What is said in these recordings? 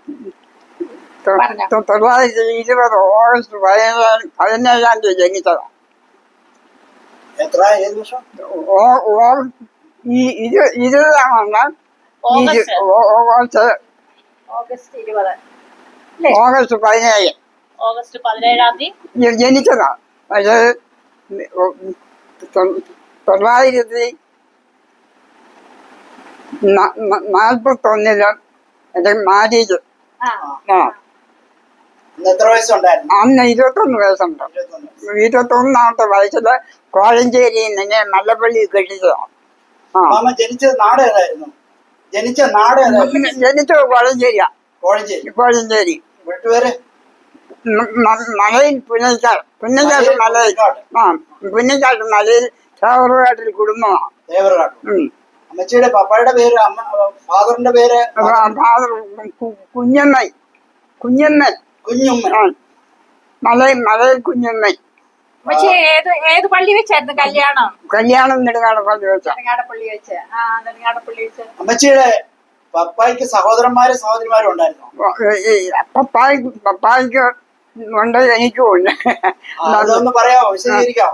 പറഞ്ഞോ. തൊ- തൊള്ളായിരത്തി ഇരുപത് ഓഗസ്റ്റ് പതിനേഴാം പതിനേഴാം തീയതി ജനിച്ചതാണ് എത്ര ഏത് വർഷം ഓ- ഓ- ഈ ഇരു ഇരുപതാണ് ഓഗസ്റ്റ്. ഓഗസ്റ്റ് ഓഗസ്റ്റ് ഇരുപത് അല്ലേ ഓഗസ്റ്റ് പതിനേഴ് ഓഗസ്റ്റ് പതിനേഴാം തീയതി ജ- ജനിച്ചതാണ് അത് തൊ- തൊള്ളായിരത്തി ന- ന- നാൽപ്പത്തൊന്നില് എൻ്റെ മാരേജ് ആ ആ ഇന്ന് എത്ര വയസ്സുണ്ടായിരുന്നു അന്ന് ഇരുപത്തൊന്ന് വയസ്സുണ്ട് ഇരുപത്തൊന്ന് വയസ്സ്. ഇരുപത്തൊന്നാമത്തെ വയസ്സില് കോഴഞ്ചേരിയിൽ നിന്ന് മല്ലപ്പള്ളി കെട്ടിച്ചതാണ് ആ മാമ ജനിച്ചത് നാട് ഏതായിരുന്നു ജനിച്ച നാട് ഏതായിരുന്നു ജനിച്ചത് കോഴഞ്ചേരിയാ കോഴഞ്ചേരി കോഴഞ്ചേരി വീട്ടുപേര് മ- മ- മലയിൽ പുന്നക്കാട് പുന്നക്കാട്ട് മലയിൽ ആ പുന്നക്കാട്ട് മലയിൽ ചാവറുകാട്ടിൽ കുടുംബമാണ് ദേവർകാട് ഉം. അമ്മച്ചിയുടെ പപ്പയുടെ പേര് അമ്മ ഫാദറിന്റെ പേര് അപ്പൊ ആ ഫാദർ കു- കുഞ്ഞമ്മൻ കുഞ്ഞമ്മൻ കുഞ്ഞുമ്മ ആ മലയിൽ മലയിൽ കുഞ്ഞമ്മൻ പക്ഷേ ഏത് ഏത് പള്ളി വെച്ചായിരുന്നു കല്യാണം കല്യാണം നെടുങ്ങാട് പള്ളി വെച്ച നെടുങ്ങാടപ്പള്ളി വെച്ച് ആ നെടുങ്ങാടപ്പള്ളി വെച്ച് അമ്മച്ചിയുടെ പപ്പായ്ക്ക് സഹോദരന്മാരും സഹോദരിമാരും ഉണ്ടായിരുന്നു പപ്പായ്ക്ക് പപ്പായ്ക്ക് ഉണ്ട് എനിക്കും ഉണ്ട് അതൊന്ന് പറയാമോ വിശദീകരിക്കാമോ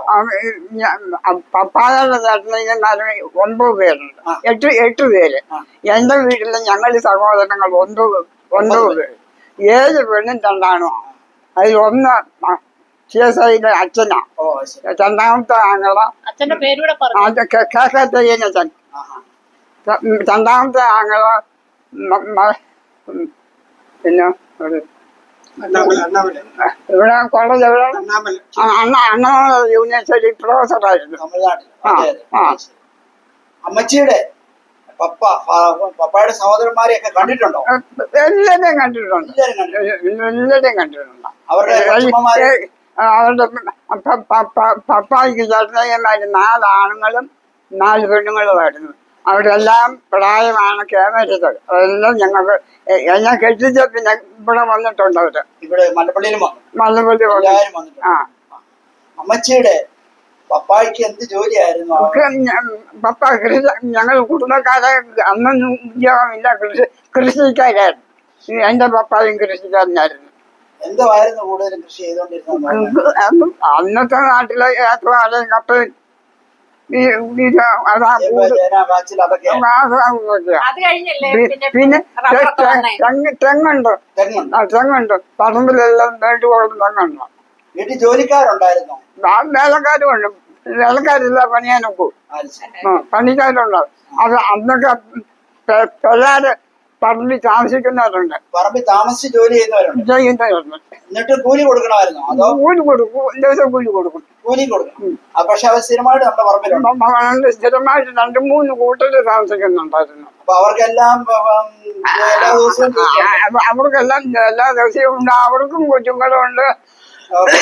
പപ്പായുടെ ചേട്ടനാലും ഒമ്പത് പേരുണ്ട് ആ. എട്ട് എട്ട് പേര് ആ. എന്റെ വീട്ടിൽ ഞങ്ങൾ സഹോദരങ്ങൾ ഒമ്പത് ഒമ്പത് പേര് ഏഴ് പെണ്ണും രണ്ടാണോ അതിൽ ഒന്ന് സി എസ് ഐയുടെ അച്ഛനാ ഓ ശരി രണ്ടാമത്തെ ആങ്ങള അച്ഛന്റെ പേരൂടെ പറഞ്ഞു അത് കേക്കത്തയ്യനച്ഛൻ ആ, ആ. രണ്ടാമത്തെ ആങ്ങള മ- മ- ഉം, പിന്നെ ഒരു അണ്ണാമല അണ്ണാമല ഇവിടെ കോളേജ് എവിടെ അണ്ണാമല ആ, അണ്ണ അണ്ണാമല യൂണിവേഴ്സിറ്റി പ്രൊഫസറായിരുന്നു തമിഴ്നാട്ടിൽ ആ, അതെ, അതെ. ആ. ശരി. അമ്മച്ചിയുടെ പപ്പ ഫാ- പപ്പായുടെ സഹോദരന്മാരെയൊക്കെ കണ്ടിട്ടുണ്ടോ എല്ലാവരെയും കണ്ടിട്ടുണ്ട് എല്ലാവരും കണ്ടിട്ടുണ്ട് എല്ലാവരെയും കണ്ടിട്ടുണ്ട് അവരുടെ കൊച്ചുമ്മമാര് ഏ, അവരുടെ പ- പ- പ- പപ്പായ്ക്ക് ചേട്ടനയ്യന്മാര് നാല് ആണുങ്ങളും നാല് പെണ്ണുങ്ങളുമായിരുന്നു അവരെല്ലാം പ്രായമാണ് കേമരുത് അതെല്ലാം ഞങ്ങൾക്ക് എ- എന്നെ കെട്ടിച്ച പിന്നെ ഇവിടെ വന്നിട്ടുണ്ട് അവര് ഇവിടെ മലപ്പള്ളിയിലും വന്നു മല്ലപ്പള്ളി വന്നു എല്ലാവരും വന്നിട്ടുണ്ട് ആ അമ്മച്ചിയുടെ പപ്പായ്ക്ക് എന്ത് ജോലിയായിരുന്നു അവർ? ഒക്കെ ഞ- പപ്പ കൃഷി ഞങ്ങൾ കുടുംബക്കാരെ അന്നൊന്നും ഉദ്യോഗമില്ല കൃഷി കൃഷിക്കാരായിരുന്നു എന്റെ പപ്പായും കൃഷിക്കാരനായിരുന്നു എന്തുവായിരുന്നു കൂടുതലും കൃഷി ചെയ്തുകൊണ്ടിരുന്നത് അന്ന് അന്നത്തെ നാട്ടിലെ ഏത്തവാഴയും കപ്പയും ഈ ഇത് അതാ കൂടുതൽ ചേന കാച്ചിൽ അതൊക്കെ അതൊക്കെയാ. അത് കഴിഞ്ഞല്ലേ പി- പിന്നെ പിന്നെ റബ്ബറൊക്കെ വന്നേ തെങ്ങ് തെങ്ങുണ്ട് തെങ്ങുണ്ട് ആ തെങ്ങുണ്ട് പറമ്പിലെല്ലാം വേണ്ടുവോളം തെങ്ങുണ്ട് വീട്ടിൽ ജോലിക്കാരുണ്ടായിരുന്നു ആ വേലക്കാരും ഉണ്ട് വേലക്കാരില്ല പണിയാനൊക്കെ അത് ശരി. ആ പണിക്കാരുണ്ട് അത് അന്നൊക്കെ പെ- പിള്ളേര് പറമ്പിൽ താമസിക്കുന്നവരുണ്ട് പറമ്പിൽ താമസിച്ച് ജോലി ചെയ്യുന്നവരുണ്ട് ചെയ്യുന്നവരുണ്ട് എന്നിട്ട് കൂലി കൊടുക്കണമായിരുന്നു അതോ കൂലി കൊടുക്കും ദിവസം കൂലി കൊടുക്കും കൂലി കൊടുക്കണം ആ, പക്ഷെ അവർ സ്ഥിരമായിട്ട് നമ്മുടെ പറമ്പിലുണ്ട് മ- മ- സ്ഥിരമായിട്ട് രണ്ട് മൂന്ന് കൂട്ടര് താമസിക്കുന്നുണ്ടായിരുന്നു അപ്പൊ അവർക്കെല്ലാം ഉം, എല്ലാ ദിവസവും ആ, ജോലിയുണ്ട്. ആ, അവർക്കെല്ലാം എല്ലാ ദിവസവും ഉണ്ട് അവർക്കും കൊച്ചുങ്ങളും ഉണ്ട് ഓക്കേ.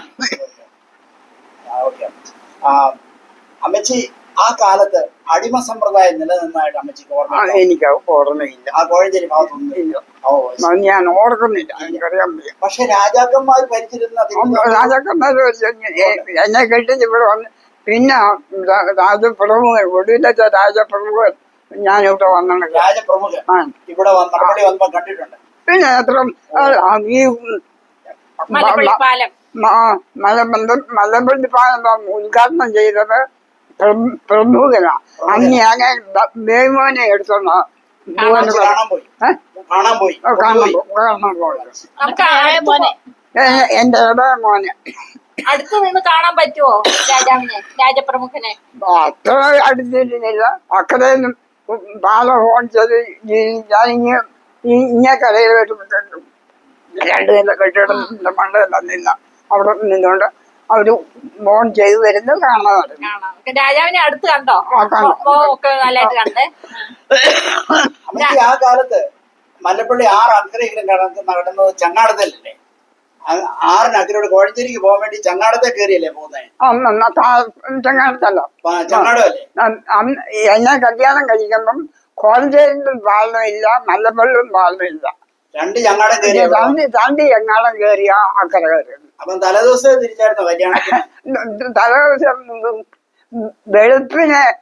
ആ, ഓക്കേ. ആ, അമ്മച്ചി ആ കാലത്ത് അടിമ സമ്പ്രദായം നിലനിന്നതായിട്ട് അമ്മച്ചിക്ക് ആ, ഓർമ്മ എനിക്ക് ഓർമ്മയില്ല ആ കോഴഞ്ചേരി ഭാഗത്തൊന്നും ഇല്ല. ഓ ശരി. അത് ഞാൻ ഓർക്കുന്നില്ല എനിക്കറിയാൻ വയ്യ പക്ഷെ രാജാക്കന്മാർ ഭരിച്ചിരുന്ന തിരുവിതാംകൂർ രാജാക്കന്മാര് എന്നെ കെട്ടിച്ച് ഇവിടെ വന്ന് പിന്നെ രാ- രാജപ്രമുഖൻ ഒടുവിലത്തെ രാജപ്രമുഖൻ ഞാനിവിടെ വന്നു രാജപ്രമുഖൻ ആ ഇവിടെ വന്ന് മറുപടി വന്നപ്പോ കണ്ടിട്ടുണ്ട് പിന്നെ എത്ര ആ, ആ, ഈ മലപ്പള്ളി പാലം മ- മലബന്ധം മലപ്പള്ളി പാലം ഉദ്ഘാടനം ചെയ്തത് പ്ര- പ്രമുഖനാ അന്ന് ഞാൻ ദേവമോനെ എടുത്തോണ്ട് അമ്മച്ചി കാണാൻ പോയി കാണാൻ പോയി കാണാൻ കൊണ്ടുപോയി. പോ- കാണാൻ പോയത് നമുക്ക് അടുത്ത് ഏ- എന്റെ ഇടയ മോനെ അടുത്ത് നിന്ന് കാണാൻ പറ്റുമോ രാജാവിനെ രാജപ്രമുഖനെ അത്ര അടുത്തിരുന്നില്ല അക്കരയൊന്നും പാലം ഓടിച്ചത് ഞാനിങ്ങ ഇങ്ങനെ കരയിൽ വരുമ്പോഴത്തേക്കും രണ്ട് നില കെട്ടിടത്തിന്റെ മണ്ടയെല്ലാം നിന്ന അവിടെ നിന്നുകൊണ്ട് അവര് ഫോൺ ചെയ്ത് വരുന്നത് കാണാമായിരുന്നു കാണാം രാജാവിനെ അടുത്ത് കണ്ടോ ആ, കണ്ടു. മോ ഒക്കെ നല്ലതായിട്ട് കണ്ടേ അമ്മച്ചി ആ കാലത്ത് മല്ലപ്പള്ളി ആറ് അക്കരയിലും കടന്ന് നടന്നത് ചങ്ങാടത്തല്ലേ ആറിന് അക്കരോട് കോഴഞ്ചേരിക്ക് പോകാൻ വേണ്ടി ചങ്ങാടത്തെ കയറിയല്ലേ പോകുന്നത് ചങ്ങാടത്തല്ലോ ചങ്ങാടമല്ലേ അന്ന് എന്നെ കല്യാണം കഴിക്കുമ്പം കോലഞ്ചേരിയിലും പാലമില്ല മല്ലപ്പള്ളിയും പാലമില്ല രണ്ട് ചങ്ങാടം കയറിയ തണ്ടി തണ്ടി എങ്ങാളം കയറിയ അക്കര കയറി അപ്പം തലേദിവസം തിരിച്ചായിരുന്നു കല്യാണത്തിന് തലേദിവസം വെളുപ്പിന്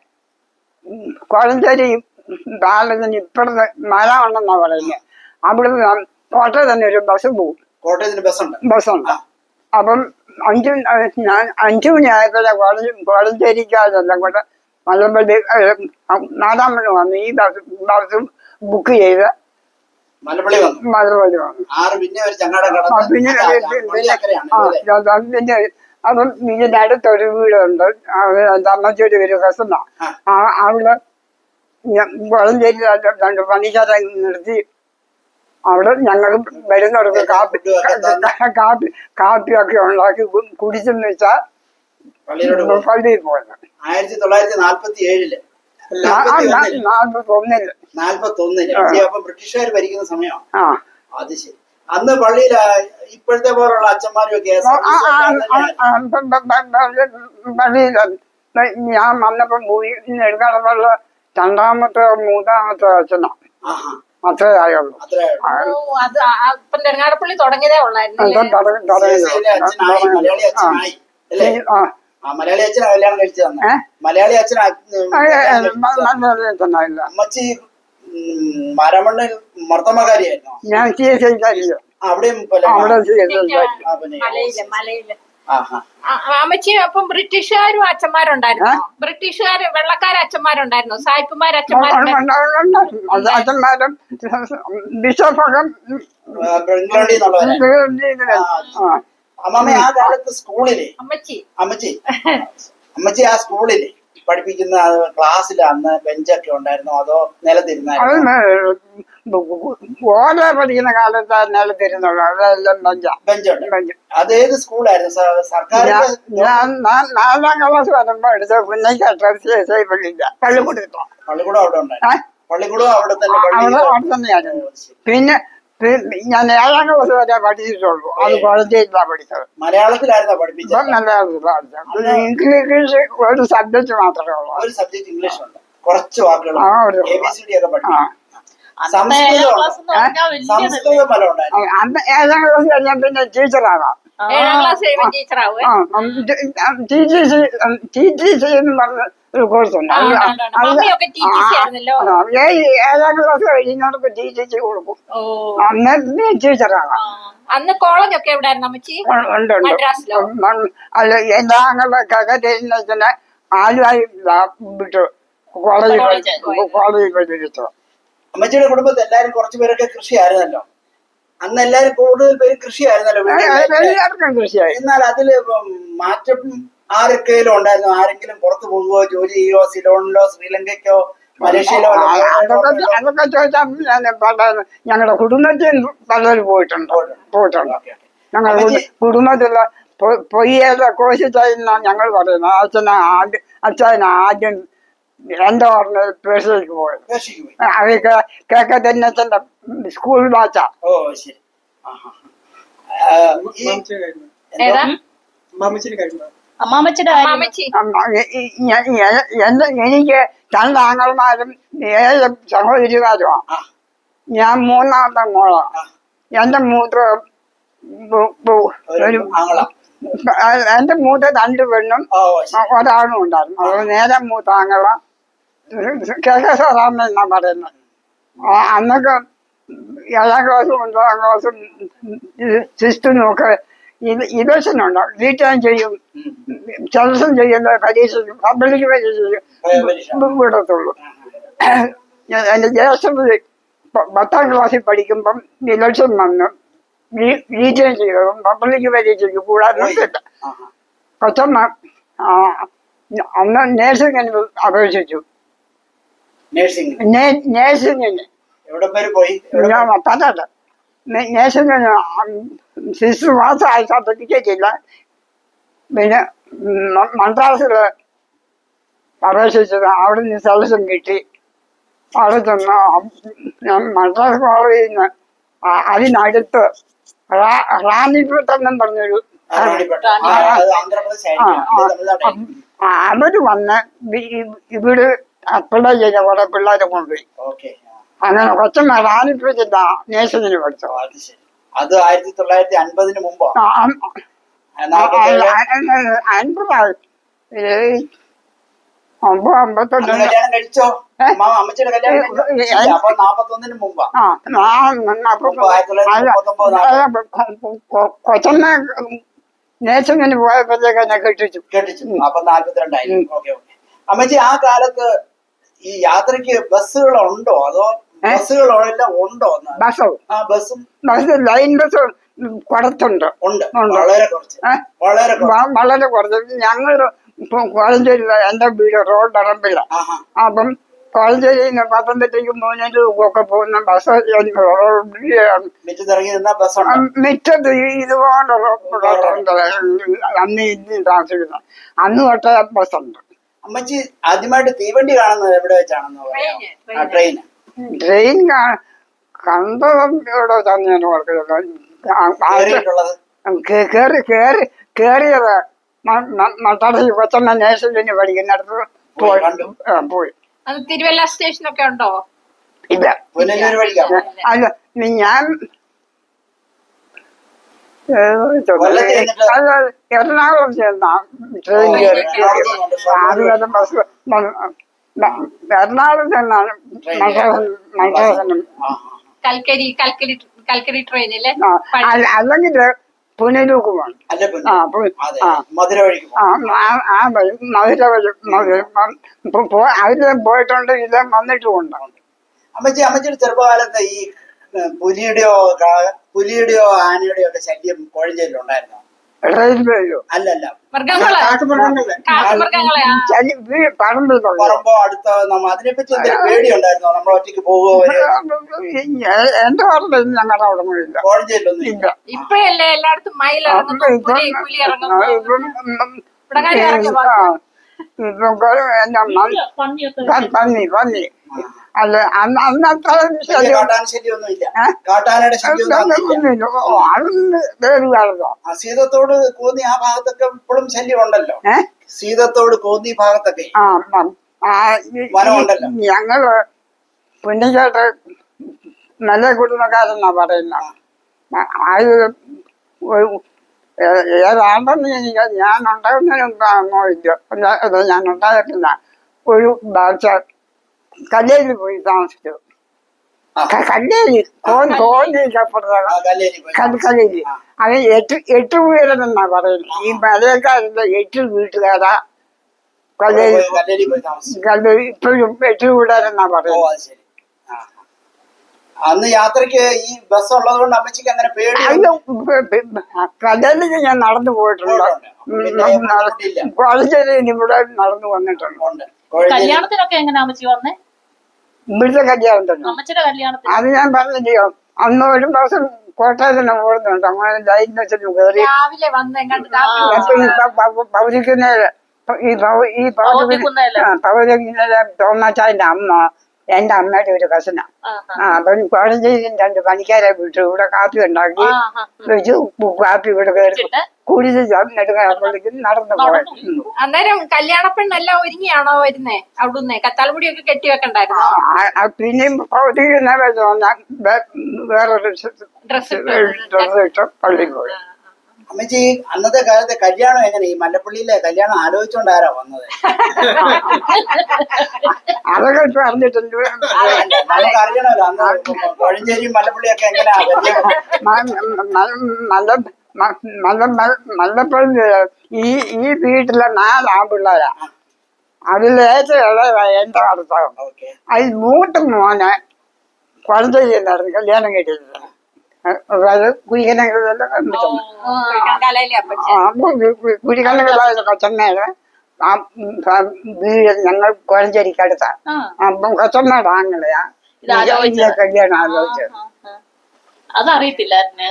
കോഴഞ്ചേരി പാലത്തിന് ഇപ്പുറത്ത് മല ഉണ്ടെന്നാ പറയുന്നത് അവിടുന്ന് കോട്ടയം തന്നെ ഒരു ബസ് പോകും കോട്ടയത്തിന് ബസ്സുണ്ട് ബസ്സുണ്ട് അപ്പം അഞ്ചു ഞാൻ അഞ്ചു മണിയായപ്പോഴേ കോളേജ് കോളഞ്ചേരിക്കാരെല്ലാം കൂടെ മലമ്പള്ളി നാലാം മണി വന്നു ഈ ബസ് ബസ് ബുക്ക് ചെയ്ത് മലപ്പള്ളി വന്നു മലമ്പള്ളി വന്നു ആറ് പിന്നെ ഒരു ചങ്ങാടം ആ, കടന്ന് പിന്നെ അല്ല, പിന്നെ- പിന്നെ- പള്ളിയക്കരയാണ് ആ, അല്ലേ? അത് പിന്നെ അപ്പം ഇതിന്റെ അടുത്തൊരു വീടുണ്ട് അത് എൻ്റെ അമ്മച്ചൊരു ഒരു കസന്ന ആ. അവിടെ ഞാൻ കോളഞ്ചേരി രണ്ട് പണിക്കാരെ നിർത്തി അവിടെ ഞങ്ങൾ വരുന്നവർക്ക് കാപ്പി ക- കാപ്പി കാപ്പിയൊക്കെ ഉണ്ടാക്കി കു- കുടിച്ചെന്ന് വെച്ചാൽ പള്ളിയിലോട്ട് പോകും പള്ളിയിൽ പോയത് ആയിരത്തി തൊള്ളായിരത്തി നാൽപ്പത്തി ഏഴില് നാൽപ്പത്തി ഒന്നില് നാൽപ്പത്തി ഒന്നില് ആ. അപ്പൊ ബ്രിട്ടീഷുകാർ ഭരിക്കുന്ന സമയമാണ് ആ അത് ശരി അന്ന് പള്ളിയിൽ ഇപ്പോഴത്തെ പോലുള്ള അച്ഛന്മാരും ഒക്കെ ആ, ആ, ആ, ആ, ആ, പ- പ- പ- പ- പള്ളിയിൽ ഞാൻ വന്നപ്പോ പോയി നെടുക്കാടുള്ള രണ്ടാമത്തെ മൂന്നാമത്തെ അച്ഛനാ അത്രേ ആയുള്ളൂ അത്രേ ആ, ഓ അത് ആ- ആ ഇപ്പം നെടുങ്ങാടപ്പള്ളി തുടങ്ങിയതേ ഉള്ളായിരുന്നു അത് അല്ലേ? തുടങ്ങി- CSI യിലെ അച്ഛനായി മലയാളി തുടങ്ങി. ആ. അച്ഛനായി അല്ലേ ആ ആ മലയാളി അച്ഛനാ കല്യാണം കഴിച്ചു തന്നെ ഏ? മലയാളി അച്ഛനാ ആ, ഏ, ഏ, മ- നല്ല തന്നെയില്ല അമ്മച്ചി ഉം, മരമണ്ണിൽ മർത്തമകാരിയായിരുന്നു ഞാൻ സി എസ് ഐ അവിടെയും പല- അവിടെ സി എസ് ഐ ആ, പിന്നെ മലയില് മലയില് ആഹാ. ആ, അമ്മച്ചി അപ്പം ബ്രിട്ടീഷുകാരും അച്ഛന്മാരുണ്ടായിരുന്നു ബ്രിട്ടീഷുകാർ വെള്ളക്കാർ അച്ഛന്മാരുണ്ടായിരുന്നു സായിപ്പുമാർ അച്ഛന്മാരുണ്ടായിരുന്നു അച്ഛന്മാരും ബിഷപ്പൊക്കെ ആ, ഇംഗ്ലണ്ടിൽ നിന്നുള്ളവരെ ആ അമ്മമ്മ ആ കാലത്ത് സ്കൂളിലെ അമ്മച്ചി അമ്മച്ചി അമ്മച്ചി ആ സ്കൂളിലെ പഠിപ്പിക്കുന്ന ക്ലാസ്സിൽ അന്ന് ബെഞ്ചൊക്കെ ഉണ്ടായിരുന്നോ അതോ അത് നിലത്തിരുന്നായിരുന്നു ഓല പഠിക്കുന്ന കാലത്ത് നിലത്തിരുന്നുള്ളൂ അതെല്ലാം ബഞ്ചാ ബെഞ്ചുണ്ട് ബെഞ്ച് അത് ഏത് സ്കൂളായിരുന്നു സ- സർക്കാർ ഞാൻ ഞാൻ നാ- നാലാം ക്ലാസ് വരുമ്പോ എടുത്ത പുന്നയ്ക്ക് സി എസ് ഐ പള്ളിയില്ല പള്ളിക്കൂടത്തോ പള്ളിക്കൂടം അവിടെ ഏ? ഉണ്ടായിരുന്നു പള്ളിക്കൂടം അവിടെ തന്നെ അവിടെ പള്ളി അവിടെ തന്നെയായിരുന്നു പിന്നെ പി- ഞാൻ ഏഴാം ക്ലാസ് വരെ പഠിച്ചിട്ടുള്ളൂ അത് കോളേജിലാണ് പഠിച്ചത് മലയാളത്തിലായിരുന്നോ ഇപ്പം പഠിപ്പിച്ചത് നല്ല പഠിച്ചത് ഇംഗ്ലീഷ് ഒരു സബ്ജക്ട് മാത്രമേ ഉള്ളൂ ഒരു സബ്ജക്ട് ഇംഗ്ലീഷ് ഉണ്ട് കുറച്ച് വാക്കുകൾ ആ, ഒരു- എ ബി സി ഡി ഒക്കെ ആ പഠിക്കും അന്നത്തെ സംസ്കൃതം ഏഴാം ഉണ്ട്. ക്ലാസ് എന്ന് പറഞ്ഞാൽ വലിയതല്ലേ സംസ്കൃതം ഫലം ഉണ്ടായിരുന്നു ആ, അന്ന് ഏഴാം ക്ലാസ് കഴിഞ്ഞാൽ പിന്നെ ടീച്ചറാകാം ഏഴാം ക്ലാസ് കഴിയുമ്പോൾ ടീച്ചറാവേ ആ T T C T T C എന്ന് പറഞ്ഞ ഒരു കോഴ്സ് ഉണ്ട് ആ, അത് ഉണ്ട്, ഉണ്ട്, ഉണ്ട്. അത് മമ്മിയൊക്കെ TTC ആയിരുന്നല്ലോ. ആ, ഏ- ഏഴാം ക്ലാസ് കഴിയുന്നവർക്ക് ടി ടി സി കൊടുക്കും ഓ അന്ന് നീ ടീച്ചറാകാം ആ. അന്ന് കോളേജ് ഒക്കെ എവിടെയായിരുന്നു അമ്മച്ചി ഉണ്ട്, ഉണ്ട് ഉണ്ട്. മദ്രാസിലോ? ഉം, അല്ല എന്റെ ആങ്ങളുടെ കകറ്റേരിനെ ആലുവായി വിട്ടു കോളേജിൽ കോളേജിൽ പോയി. കോളേജിൽ പഠിച്ചു അമ്മച്ചിയുടെ കുടുംബത്തിൽ എല്ലാരും കുറച്ചു പേരൊക്കെ കൃഷിയായിരുന്നല്ലോ അന്ന് എല്ലാരും കൂടുതൽ പേര് കൃഷിയായിരുന്നല്ലോ വീടുകളിൽ. എല്ലാവർക്കും കൃഷിയായി എന്നാൽ അതില് ഇപ്പം മാറ്റം ആരൊക്കെയും ഉണ്ടായിരുന്നു ആരെങ്കിലും പുറത്തു പോകുകയോ ജോലി ചെയ്യുകയോ സിലോണിലോ ശ്രീലങ്കയ്ക്കോ മലേഷ്യയിലോ ആ, വല്ലതും അതൊക്കെ പോയോ? അതൊക്കെ ചോദിച്ചാൽ ഞാൻ പല- ഞങ്ങളുടെ കുടുംബത്തിൽ പലരും പോയിട്ടുണ്ട് പോയിട്ടുണ്ട് ഓക്കേ, ഓക്കേ. ഞങ്ങളുടെ കുടു- കുടുംബത്തിലുള്ള പൊ- പൊയ്യേല കോശി ചെയ്യുന്ന ഞങ്ങൾ പറയുന്നത് അച്ഛന ആദ്യം അച്ഛൻ ആദ്യം എന്റെ ഓർമ്മ പേഴ്സിലേക്ക് പോയത് പേർഷ്യക്ക് പോയി അവർക്ക് കേക്ക തെന്നച്ചന്റെ സ്കൂൾ ബാച്ചാ ഓ ശരി ആഹാ. ആ, ഈ മാമച്ചിയുടെ കാര്യം ഏതാ മാമച്ചിയുടെ കാര്യം അമ്മാമ്മച്ചിയുടെ കാര്യം അമ്മച്ചി അമ്മ, ഈ- ഈ- ഞാൻ- ഞാൻ- എന്റെ എനിക്ക് രണ്ട് ആങ്ങളമാരും ഏഴ് സഹോദരിമാരുമാണ് ആ, ഞാൻ മൂന്നാമത്തെ മോളാണ് എന്റെ മൂത്ത ബു- ബു- ഒരു ഒരു ആങ്ങള എന്റെ മൂത്ത രണ്ട് പെണ്ണും ഓ ശരി ഒരാളും ഉണ്ടായിരുന്നു അത് നേരെ മൂത്ത ആങ്ങള കെ കെ സാറാമ്മ എന്നാ പറയുന്നത് ആ, അന്നൊക്കെ ഏഴാം ക്ലാസ്സും ഒൻപതാം ക്ലാസ്സും സിസ്റ്റം ഒക്കെ ഇത് ഇലക്ഷനുണ്ട് റീറ്റേൺ ചെയ്യും സെലക്ഷൻ ചെയ്യുന്ന പരീക്ഷ പബ്ലിക് പരീക്ഷ ഏ, പരീക്ഷ. വിടത്തുള്ളൂ ഞാൻ എൻ്റെ ജ്യേഷ്ഠത പ- പത്താം ക്ലാസ്സിൽ പഠിക്കുമ്പം ഇലക്ഷൻ വന്നു റീറ്റേൺ ചെയ്തതും പബ്ലിക് പരീക്ഷയ്ക്ക് കൂടാതെ നിർത്തില്ല ആഹാ. കൊച്ചമ്മ ആ, അന്ന് നേഴ്സിങ്ങിന് അപേക്ഷിച്ചു നേഴ്സിംഗ് നേ- നേഴ്സിങ്ങിന് എവിടെ പേര് പോയി എവിടെ ഞാൻ പത്തല്ല നേഴ്സിങ്ങിന് സിസ്റ്റർ മാസമായി സർട്ടിഫിക്കറ്റ് ഇല്ല പിന്നെ മ- മദ്രാസിൽ അപേക്ഷിച്ചത് അവിടെ നിന്ന് സെലക്ഷൻ കിട്ടി അവിടെ ചെന്ന് അ- ഞാൻ മദ്രാസ് കോളേജിൽ നിന്ന് അ- അതിനടുത്ത് റാ- റാണിപേട്ടെന്നും പറഞ്ഞൊരു ആ, റാണിപേട്ട. ആ, അത് ആന്ധ്രാപ്രദേശ് ആ, ആയിരിക്കും ആ, ഇത് തമിഴ്നാടായിരിക്കും. ആ, അവര് വന്ന് വി- ഇ- ഇവിടെ അപ്ലൈ ചെയ്ത കുറെ പിള്ളേരെ കൊണ്ടുപോയി ഓക്കെ ആ. അങ്ങനെ കൊച്ചമ്മ റാണിപ്പേറ്റില്ല നേഴ്സിങ്ങിന് പഠിച്ചു ഓ, അത് ശരി അത് ആയിരത്തി തൊള്ളായിരത്തി അൻപതിന് മുമ്പോ ആ, അം- നാൽപ്പത്തേഴ് അൻപതായി ഏയ് ഒമ്പത് അന്ന് അമ്പത്തെട്ട് കല്യാണം കഴിച്ചോ അമ്മാവ അമ്മച്ചിയുടെ കല്യാണം കഴിഞ്ഞോ? ഇല്ല, അപ്പൊ നാപ്പത്തൊന്നിന് മുമ്പാ ആ ഞാൻ അപ്പൊ മുമ്പ് ആയിരത്തി തൊള്ളായിരത്തി മുപ്പത്തൊമ്പത് കൊച്ചമ്മ നേഴ്സിങ്ങിന് പോയപ്പോഴത്തേക്ക് എന്നെ കെട്ടിച്ചു കെട്ടിച്ചു അപ്പൊ നാല്പത്തിരണ്ടായി ഓക്കെ ഓക്കെ അമ്മച്ചി ആ കാലത്ത് ഈ യാത്രക്ക് ബസ്സുകൾ ഉണ്ടോ അതോ ഏ? ബസ്സുകളെല്ലാം ഉണ്ടോ എന്ന്? ബസ് ആ ബസ്സും ബസ് ലൈൻ ബസ് കുറച്ചുണ്ട് ഉണ്ട് ഉണ്ട്. വളരെ കുറച്ച് ഏ? വളരെ കുറച്ച് വ- വളരെ കുറച്ച് ഞങ്ങൾ ഇപ്പം കോഴഞ്ചേരി എന്റെ വീട് റോഡ് ഇറമ്പില്ല ആഹാ അപ്പം കോഴഞ്ചേരിയിൽ നിന്ന് പത്തനംതിട്ടയ്ക്ക് മൂന്നിന് ഒക്കെ പോകുന്ന ബസ് മിറ്റത്തിറങ്ങി നിന്നാ ബസ്സുണ്ട് മിറ്റത്ത് ഈ ഇതുപോലെ റോഡുണ്ട് അന്ന് ഇന്ന് താമസിക്കുന്നത് അന്ന് തൊട്ടേ ബസ്സുണ്ട് അമ്മച്ചി ആദ്യമായിട്ട് തീവണ്ടി കാണുന്നത് എവിടെ വെച്ചാണെന്ന് പറയാം ട്രെയിന്, ആ ട്രെയിൻ ട്രെയിൻ കണ്ടതും ഇവിടെ തന്നെ ഞാൻ ഓർക്കുന്നില്ല ആ, ആ, കയറിയിട്ടുള്ളത് കേ- കേറി കേറി കേറിയത് മട്ടാടി കൊച്ചമ്മ നേഴ്സിംഗിന് പഠിക്കുന്നിടത്ത് പോയി കണ്ടു. ആ, പോയി അത് തിരുവല്ല സ്റ്റേഷനൊക്കെ ഉണ്ടോ ഇല്ല പുനലൂർ വഴിക്കാണ് അല്ല നീ ഞാൻ ഏതോ ചെന്നു. കൊല്ലത്ത് ചെന്നിട്ട് അല്ല, എറണാകുളം ചെന്ന ട്രെയിൻ ഓ, കയറി എറണാകുളത്ത് കൊണ്ട് ആദ്യം വരെ ബസ് വ- വ- എറണാകുളം ചെന്നാണ് മദ്രാസൻ മദ്രാസനും ആ കൽക്കരി കൽക്കരി കൽക്കരി ട്രെയിനില് ആ, അല്ല- അല്ലെങ്കിൽ പുനലൂക്ക് പോകണം അല്ല ആ പിന്നെ പു- അതെ ആ മധുര വഴിക്ക് ആ പോകും ആ- ആ വഴി മധുര വഴി മധുര ഇപ്പൊ പോ- അതില് പോയിട്ടുണ്ട് ഇത് വന്നിട്ടുമുണ്ട് അമ്മച്ചി അമ്മച്ചിയുടെ ചെറുപ്പകാലത്ത് ഈ ഏഹ്, പുലിയുടെയോ കാ- പുലിയുടെയോ ആനയുടെയോ ഒക്കെ ശല്യം കോഴഞ്ചേരിയിലുണ്ടായിരുന്നോ റെയിൽവേയോ അല്ലല്ല മൃഗങ്ങള് കാട്ടുമൃഗങ്ങളെ കാട്ടുമൃഗങ്ങളെ ആ. ചലി വീ- പറമ്പിലുള്ള പറമ്പോ അടുത്ത നമ്മ അതിനെപ്പറ്റി എന്തെങ്കിലും പേടിയുണ്ടായിരുന്നോ നമ്മൾ ഒറ്റയ്ക്ക് പോകുമോ എന്റെ ഓർമ്മ ഞങ്ങളുടെ അവിടെ ഇല്ല കോഴഞ്ചേരിയിലൊന്നും ഇല്ല ഇല്ല ഇപ്പഴല്ലേ എല്ലായിടത്തും മയിൽ ഇറങ്ങുന്നു ഇപ്പം പുലി പുലി ഇറങ്ങുന്നു ഇപ്പം ഇവിടെ കാര്യം ഇറങ്ങി ആ, ഇപ്പം കുറെ എന്നാ മ- പന്നി പന്നി അല്ല അന്ന് അന്നത്തെ വലിയ ശല്യം കാട്ടാന ശല്യമൊന്നും ഇല്ല ഏ? കാട്ടാനയുടെ ശല്യമൊന്നും അന്നില്ല ഒന്നുമില്ല ഓ അതൊന്ന് വേറെ കാലത്തോ ആ സീതത്തോട് കോന്നി ആ ഭാഗത്തൊക്കെ ഇപ്പോഴും ശല്യം ഉണ്ടല്ലോ ഏ സീതത്തോട് കോന്നി ഭാഗത്തൊക്കെ ആ മ- ആ ഈ- വനമുണ്ടല്ലോ. ഈ ഞങ്ങള് പുണ്യചേട്ട് നല്ല കുടുംബക്കാരെന്നാ പറയുന്നത് അത് ഒരു- ഏ- ഏതാണ്ടെന്ന് എനിക്ക് ഞാൻ ഉണ്ടാകുന്നതിന് മുമ്പ് അങ്ങോ ഇല്ല അല്ല, അത് ഞാൻ ഉണ്ടായിട്ടില്ല ഒരു ബാച്ച കല്ലേരി പോയി താമസിച്ചു ആ. ക- കല്ലേരി കോന്നി കോന്നിക്കപ്പുറത്താണ് ആ കല്ലേരി പോയി കൽക്കലയിൽ ആ. അത് എട്ട് എട്ട് വീടെന്നാ പറയുന്നത് ഈ മലയക്കാരുടെ എട്ട് വീട്ടുകാരാ അവിടെ കല്ലേരി പോയി കല്ലേരി പോയി താമസിച്ചു കല്ലേരി ഇപ്പോഴും എട്ട് വീടാരെന്നാ ഓ പറയുന്നത് അത് ശരി ആ അന്ന് യാത്രക്ക് ഈ ബസ് ഉള്ളത് കൊണ്ട് അമ്മച്ചിക്ക് അങ്ങനെ പേടി അത് കല്ലേരിക്ക് ഞാൻ നടന്നു പോയിട്ടുണ്ട് പോയിട്ടുണ്ട്. പിന്നെ ബുദ്ധിമുട്ടില്ല. കോളേജിൽ ഇവിടെ നടന്നു വന്നിട്ടുണ്ട് ഉണ്ട് കോഴഞ്ചേരി കല്യാണത്തിനൊക്കെ എങ്ങനെ അമ്മച്ചി വന്നേ ഇവിടുത്തെ കല്യാണം തന്നെ അമ്മച്ചിയുടെ കല്യാണത്തിന് അത് ഞാൻ പറഞ്ഞില്ലയോ അന്ന് ഒരു ദിവസം കോട്ടയത്തിന് പോകുന്നുണ്ട് അങ്ങനെ ലൈൻ വെച്ചിട്ട് കയറി രാവിലെ വന്ന് എങ്ങാണ്ട് കാപ്പി ആ. അപ്പൊ ഈ പ- പ- പൗരിക്കുന്നേല് ഈ പൗ- ഈ പൗരിക്കുന്നേല്. പൗരിക്കുന്നേല് തോമാച്ചാന്റെ അമ്മ എന്റെ അമ്മയുടെ ഒരു കസന ആ, ആ അപ്പം കോഴഞ്ചേരിയിൽ രണ്ട് പണിക്കാരെ വിട്ടു ഇവിടെ കാപ്പി ഉണ്ടാക്കി ആ, ആ. വെച്ച് ഉപ്പ് കാപ്പി ഇവിടെ കയറി വെച്ചിട്ട് കുടിച്ച് എടുക്കുമ്പോഴേക്കും നടന്നു പോയി ഉം. അന്നേരം കല്യാണ പെണ്ണെല്ലാം ഒരുങ്ങിയാണോ വരുന്നേ അവിടുന്ന് കത്താൽമുടിയൊക്കെ കെട്ടി വെക്കണ്ടായിരുന്നോ ആ- ആ പിന്നെയും പൗരിക്കുന്ന വെച്ച് വന്നാൽ വേറൊരു ഡ്രസ് ഡ്രസ് ഇട്ട് പള്ളിയിൽ പോയി അമ്മച്ചി അന്നത്തെ കാലത്തെ കല്യാണം എങ്ങനെ ഈ മല്ലപ്പള്ളിയിലെ കല്യാണം ആലോചിച്ചോണ്ട് ആരാ വന്നത് അതൊക്കെ ഇപ്പൊ അറിഞ്ഞിട്ടുണ്ട് നമുക്ക് അറിയണമല്ലോ അന്ന് കോഴഞ്ചേരിയും മല്ലപ്പള്ളിയൊക്കെ എങ്ങനെയാ പരിചയം? മല്ലപ്പള്ളി ഈ ഈ വീട്ടിലെ നാല് ആൺപിള്ളേരാ അതിലേറ്റവും ഇളയതാ എന്റെ ഭർത്താവ് ഓക്കെ അതിൽ മൂത്ത മോനെ കുഴന്തയില്ലായിരുന്നു കല്യാണം കഴിച്ചില്ല അതായത് കുരിക്കനകളെല്ലാം കണ്ടിട്ടുണ്ട് കലയിലെ അപ്പച്ചൻ കുരിക്കനകളായ കൊച്ചമ്മയുടെ ആ ഉം, ആ വീട് ഞങ്ങൾ കോഴഞ്ചേരിക്കടുത്താ ആ. അപ്പം കൊച്ചമ്മയുടെ ആങ്ങളെയാ ഇത് ആലോചിച്ചത്. ഈ കല്യാണം ആലോചിച്ചത് ആ, ആ. അതറിയത്തില്ലായിരുന്നു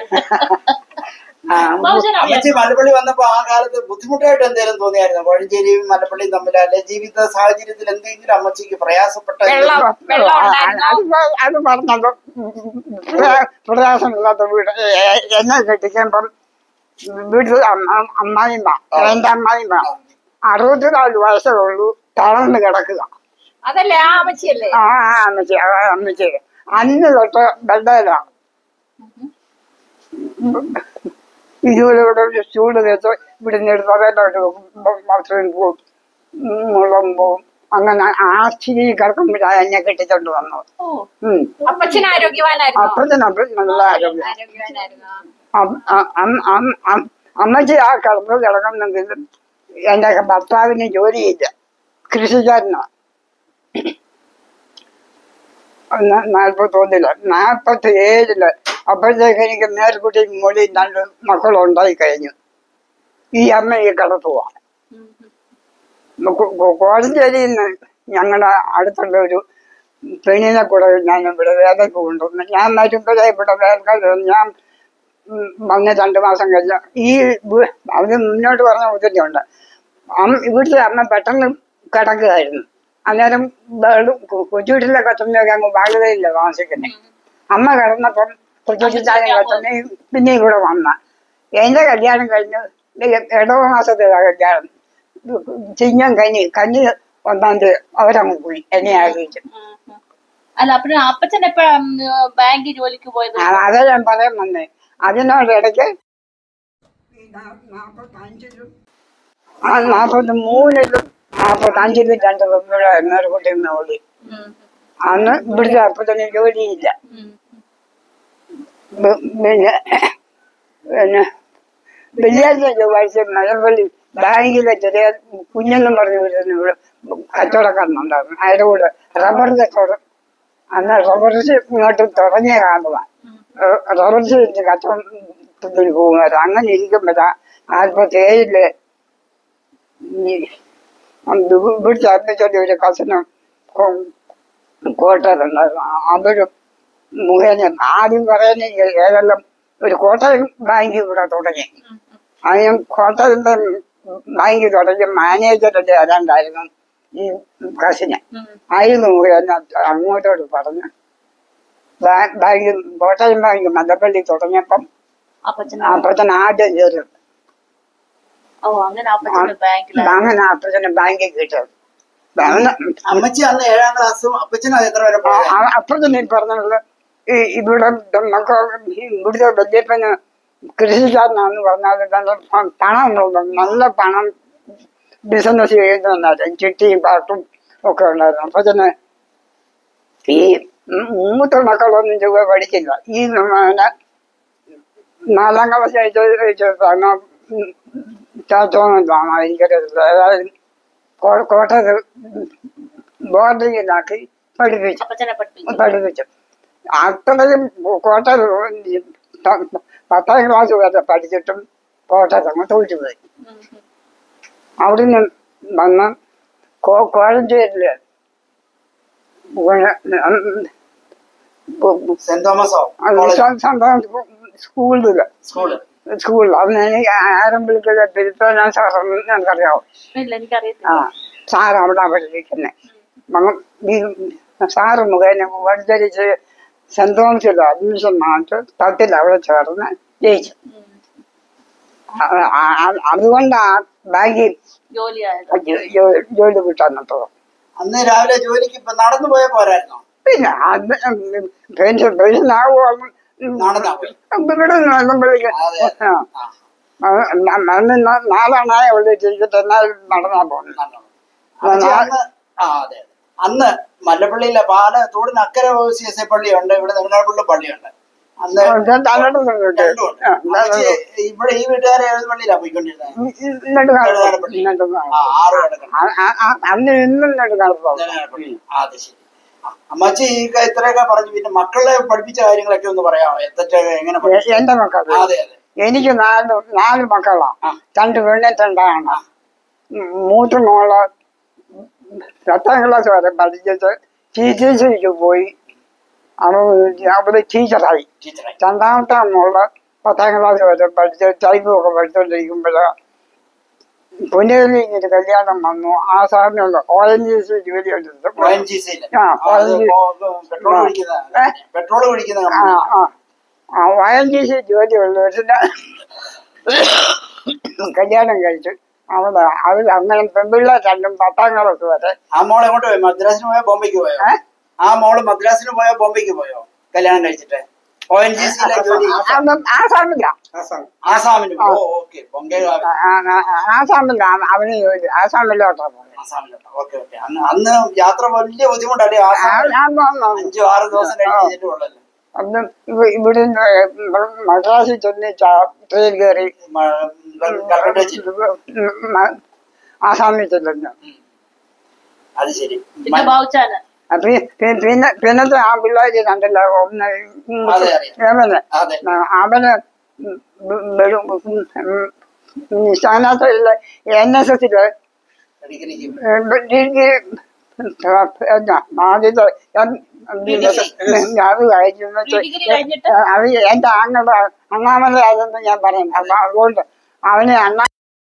ആ, ബാബുശേന അമ്മച്ചി മല്ലപ്പള്ളി വന്നപ്പോ ആ കാലത്ത് ബുദ്ധിമുട്ടായിട്ട് എന്തെങ്കിലും തോന്നിയായിരുന്നു കോഴഞ്ചേരിയും മല്ലപ്പള്ളിയും തമ്മിൽ അല്ലെ ജീവിത സാഹചര്യത്തിൽ എന്തെങ്കിലും അമ്മച്ചിക്ക് പ്രയാസപ്പെട്ട വെള്ളം വെള്ളം ഉണ്ടായിരുന്നോ അത് പ- അത് പറഞ്ഞത് പ്രയാസമില്ലാത്ത വീട് എ- എന്നെ കെട്ടിക്കുമ്പം വീട്ടിൽ അമ്മ- അമ്മായിമ്മ എന്റെ അമ്മായിമ്മ അറുപത്തിനാല് വയസ്സേ ഉള്ളൂ തളർന്ന് കിടക്കുക അതല്ലേ ആ അമ്മച്ചിയല്ലേ ആ ആ അമ്മച്ചി ആ അമ്മച്ചി അന്ന് തൊട്ട് ബെഡേല ഇതുപോലെ ഇവിടെ ഒരു ചൂട് വെച്ച് ഇവിടെ നിന്ന് എടുത്തോട്ട് ബാത്റൂമിൽ പോവും മുളം പോവും അങ്ങനെ ആശ്ചര്യ കിടക്കുമ്പോഴാണ് എന്നെ കെട്ടിച്ചോണ്ട് വന്നത് ഓ ഉം. അപ്പച്ചൻ ആരോഗ്യവാനായിരുന്നു അപ്പച്ചനപ്പം നല്ല ആരോഗ്യം ആരോഗ്യവാനായിരുന്നു അം- അ- അം- അം- അം- അമ്മച്ചി ആ കിടപ്പ് കിടക്കുന്നെങ്കിലും എൻ്റെ ഭർത്താവിന് ജോലിയില്ല കൃഷിക്കാരനാ നാൽപ്പത്തൊന്നില് നാൽപ്പത്തി ഏഴില് അപ്പോഴത്തേക്ക് എനിക്ക് മേൽക്കുട്ടി മൊഴി രണ്ട് മക്കളുണ്ടായി കഴിഞ്ഞു ഈ അമ്മ ഈ കിടത്തുവാ ഉം, ഉം. കോഴഞ്ചേരിയിൽ നിന്ന് ഞങ്ങളുടെ അടുത്തുള്ള ഒരു പെണ്ണിനെ കൂടെ ഞാൻ ഇവിടെ വേലയ്ക്ക് കൊണ്ടുവന്നു ഞാൻ വരുമ്പോഴേ ഇവിടെ വേലക്കാർ ഞാൻ ഉം, വന്ന് രണ്ട് മാസം കഴിഞ്ഞ ഈ വീ- അവര് മുന്നോട്ട് പറഞ്ഞ ഒത്തിരിയുണ്ട് അമ്മ ഇവിടുത്തെ അമ്മ പെട്ടെന്ന് കിടക്കുകയായിരുന്നു അന്നേരം ബഹളും കു- കൊച്ചുവീട്ടിലെ കത്തുന്നൊക്കെ അങ്ങ് ബാധ്യതയില്ല താമസിക്കുന്നത് അമ്മ കിടന്നപ്പം കൊച്ചുവീട്ടിലെ കത്തുന്ന പിന്നെ ഇവിടെ വന്ന എന്റെ കല്യാണം കഴിഞ്ഞ് ഇടവ മാസത്തിലാ കല്യാണം ചിങ്ങം കഞ്ഞി കഞ്ഞി ഒന്നാം തീയതി അവരങ്ങ് പോയി എന്നെ ആലോചിച്ചു ഉം, ഉം. അല്ല അപ്പഴും അപ്പച്ചൻ എപ്പോഴാ ബാങ്ക് ജോലിക്ക് പോയത് അതേ ഞാൻ പറയാൻ വന്നേ അതിനോട് ഇടയ്ക്ക് ആ നാൽപ്പത്തി മൂന്നിലും നാൽപ്പത്തഞ്ചിലും രണ്ട് പെൺപിള്ളേർ എന്നൊരു കുട്ടി ഓടി ഉം, അന്ന് ഇവിടുത്തെ അപ്പത്തിന് ജോലിയില്ല ഉം, ബ- പിന്നെ പിന്നെ വെള്ളിയാഴ്ച ചൊവ്വാഴ്ച മലപ്പള്ളി ബാങ്കിലെ ചെറിയ കുഞ്ഞെന്നും പറഞ്ഞു വരുന്ന ഇവിടെ കച്ചവടക്കാരനുണ്ടായിരുന്നു അതിൻ്റെ കൂടെ റബ്ബർ കച്ചവടം അന്ന് റബ്ബർ ഇങ്ങോട്ട് തുടങ്ങിയ കാലമാണ് റബ്ബർ ഷീറ്റ് കച്ചവടത്തിന് പോകുമായിരുന്നു അങ്ങനെ ഇരിക്കുമ്പോഴാ നാൽപ്പത്തി ഏഴില് ഇവിടുത്തെ അപ്പച്ചൊരു ഒരു കസനും കോട്ടയിലുണ്ടായിരുന്നു അവരും മുഖേന ആദ്യം പറയുന്ന ഏതെല്ലാം ഒരു കോട്ടയം ബാങ്ക് ഇവിടെ തുടങ്ങി ആദ്യം കോട്ടയത്തെ ബാങ്ക് തുടങ്ങി മാനേജറിന്റെ ഏതാണ്ടായിരുന്നു ഈ കസിന് ഉം. അതിന് മുഖേന അങ്ങോട്ടോട് പറഞ്ഞു ബാ- ബാങ്ക് കോട്ടയം ബാങ്ക് മല്ലപ്പള്ളി തുടങ്ങിയപ്പം അപ്പച്ചൻ അപ്പച്ചൻ ആദ്യം കയറി ഓ അങ്ങനെ അപ്പച്ചന് ബാങ്കിലാണ് അങ്ങനെ അപ്പച്ചന് ബാങ്കിൽ കിട്ടും അങ്ങനെ അമ്മച്ചി അന്ന് ഏഴാം ക്ലാസ്സും അപ്പച്ചനും അത് എത്ര വരെ പോയത് അപ്പുറത്ത് നീ പറഞ്ഞത് ഈ ഇവിടെ നമുക്ക് ഇവിടുത്തെ വല്യപ്പന് കൃഷിക്കാരനാന്ന് പറഞ്ഞാൽ നല്ല പ- പണമുള്ള നല്ല പണം ബിസിനസ് ചെയ്യുന്നതായിരുന്നു ചിട്ടിയും പാട്ടും ഒക്കെ ഉണ്ടായിരുന്നു അപ്പൊ തന്നെ ഈ മൂ- മൂത്ത മക്കളൊന്നും ചുവ പഠിക്കില്ല ഈ പിന്നെ നാലാം ക്ലാസ് അയച്ചാണ് ചാച്ചോന്നാണ് എനിക്കറിയത്തില്ല അതായത് കോ- കോട്ടയത്ത് ബോർഡിങ്ങിലാക്കി പഠിപ്പിച്ചു അപ്പച്ചനെ പഠിപ്പിച്ചു പഠിപ്പിച്ചു അത്രയും കോട്ടയം പത്താം ക്ലാസ് വരെ പഠിച്ചിട്ടും കോട്ടയത്ത് അങ്ങ് തോറ്റുപോയി ഉം, ഉം. അവിടുന്ന് വന്ന് കോ കോഴഞ്ചേരില് സെന്റ് തോമസോ കോളേജ് സ്കൂളില് സ്കൂള് സ്കൂളിൽ അന്ന് എനിക്ക് ആരും വിളിക്കുന്ന തിരുത്തോനാ സാറെന്ന് എനിക്കറിയാവും ഇല്ല ആ എനിക്കറിയത്തില്ല സാർ അവിടെ പഠിപ്പിക്കുന്നത് ഈ സാറ് മുഖേന വഴിച്ചരിച്ച് സെന്റ് തോമസിൽ അഡ്മിഷൻ വാങ്ങിച്ച് പത്തിൽ അവിടെ ചേർന്ന് ജയിച്ചു ഉം. ആ- ആ- ആ- അതുകൊണ്ട് ആ ബാങ്കിൽ ജോലിയായത് ജോ- ജോ- ജോലി കിട്ടാനത്തത് അന്ന് രാവിലെ ജോലിക്ക് ഇപ്പൊ നടന്നു പോയ പോരായിരുന്നോ പിന്നെ അത് പെൻഷൻ പെൻഷൻ ആവുകയാണ് നടന്നാ പോയി. ഇവിടെ നടന്നുമ്പോഴേക്ക് അതെ, അതെ. ആ ആ, അന്ന് ന- നാലാണായ അവിടെ ചെയ്തിട്ട് എന്നാൽ നടന്നാ പോകുന്നത് നടന്നു. അമ്മച്ചി അന്ന് ആ അതെ അതെ. അന്ന് മല്ലപ്പള്ളിയിലെ പാല തോടിന് അക്കരെ സി എസ് ഐ പള്ളിയുണ്ട് ഇവിടെ നെടുങ്ങാപ്പള്ളി പള്ളിയുണ്ട് അന്ന് തലടുന്നുണ്ട് രണ്ടുമുണ്ട് അമ്മച്ചി ഇവിടെ ഈ വീട്ടുകാരെ ഏത് പള്ളിയിലാ പോയിക്കൊണ്ടിരുന്നത് ആ ആറ് കിടക്കണം അന്ന് ഇന്നും നെടുക്കാളപ്പം നെടുങ്ങാപ്പള്ളി ആ അത് ശരി ആ, അമ്മച്ചി ഈ ക- ഇത്രയൊക്കെ പറഞ്ഞു പിന്നെ മക്കളെ പഠിപ്പിച്ച കാര്യങ്ങളൊക്കെ ഒന്ന് പറയാമോ എത്ര എങ്ങനെ പഠിച്ചു? എന്റെ മക്കൾ അതെ അതെ എനിക്ക് നാല് നാല് മക്കളാ ആ. രണ്ട് പെണ്ണെ രണ്ടാണ് മൂത്ത മോള് പത്താം ക്ലാസ് വരെ പഠിച്ചിട്ട് ടി ടി സിക്ക് പോയി അവൾ അവിടെ ടീച്ചറായി ടീച്ചറായി രണ്ടാമത്തെ മോള് പത്താം ക്ലാസ് വരെ പഠിച്ച് ടൈപ്പൊക്കെ പഠിച്ചോണ്ടിരിക്കുമ്പോഴ് പുനേലിൽ ഒരു കല്യാണം വന്നു ആ സാറിനുള്ള ഒ എൻ ജി സി ജോലി എടുത്തു ഒ എൻ ജി സിയില് ആ, ONGC. പെട്രോൾ ഒഴിക്കുന്ന പെട്രോൾ ഒഴിക്കുന്ന ആ കമ്പനി ആ ആ ഒ എൻ ജി സി ജോലി ഉള്ളവരുടെ കല്യാണം കഴിച്ചു അവിടെ അവർ അങ്ങനെ പെൺപിള്ളേർ രണ്ടും പത്താം ക്ലാസ് വരെ ആ മോൾ എങ്ങോട്ട് പോയി മദ്രാസിന് പോയോ ബോംബെക്ക് പോയോ ഏ? ആ മോള് മദ്രാസിന് പോയോ ബോംബെക്ക് പോയോ കല്യാണം കഴിച്ചിട്ട് ഒ എൻ ജി സിയിലെ ജോലി അതൊന്നും ആസാമില്ല ആസാം ആസാമിലും ഓ ഓക്കെ ബൊങ്കേഗാവ് ആസാമില്ല അവന് ജോലി ആസാമിലോട്ടാ പോയത് ആസാമിലുണ്ട് ഓക്കെ ഓക്കെ അന്ന് അന്ന് യാത്ര വലിയ ബുദ്ധിമുട്ടല്ലേ ആ, ആസാമിൽ ഞാൻ വന്നു. അഞ്ചു ആറ് ദിവസം കഴിഞ്ഞ് ചെല്ലുള്ളല്ലോ അന്ന് ഇവ- ഇവിടുന്ന് മദ്രാസിൽ ചെന്ന് ചാ- ട്രെയിൻ കയറി കൽക്കട്ട വെച്ചിട്ട് മ- ആസാമിൽ ചെല്ലുന്നു അത് ശരി പിന്നെ ബാബുച്ചാന് അപ്പൊ ഈ പി- പിന്നെ പിന്നത്തെ ആ പിള്ളേര് കണ്ടല്ലോ ഒന്ന് അതെ, അറിയാം. അവന് അതെ അവന് സ്ഥാനത്തുള്ള എൻ എസ് എസില് ഡിഗ്രിക്ക് ആദ്യത്തെ അത് കഴിഞ്ഞു ഡിഗ്രി കഴിഞ്ഞിട്ട് അത് എന്റെ ആങ്ങളുടെ അണ്ണാമലയായിരുന്നു ഞാൻ പറയുന്നത് അപ്പൊ അതുകൊണ്ട് അവന് അണ്ണാ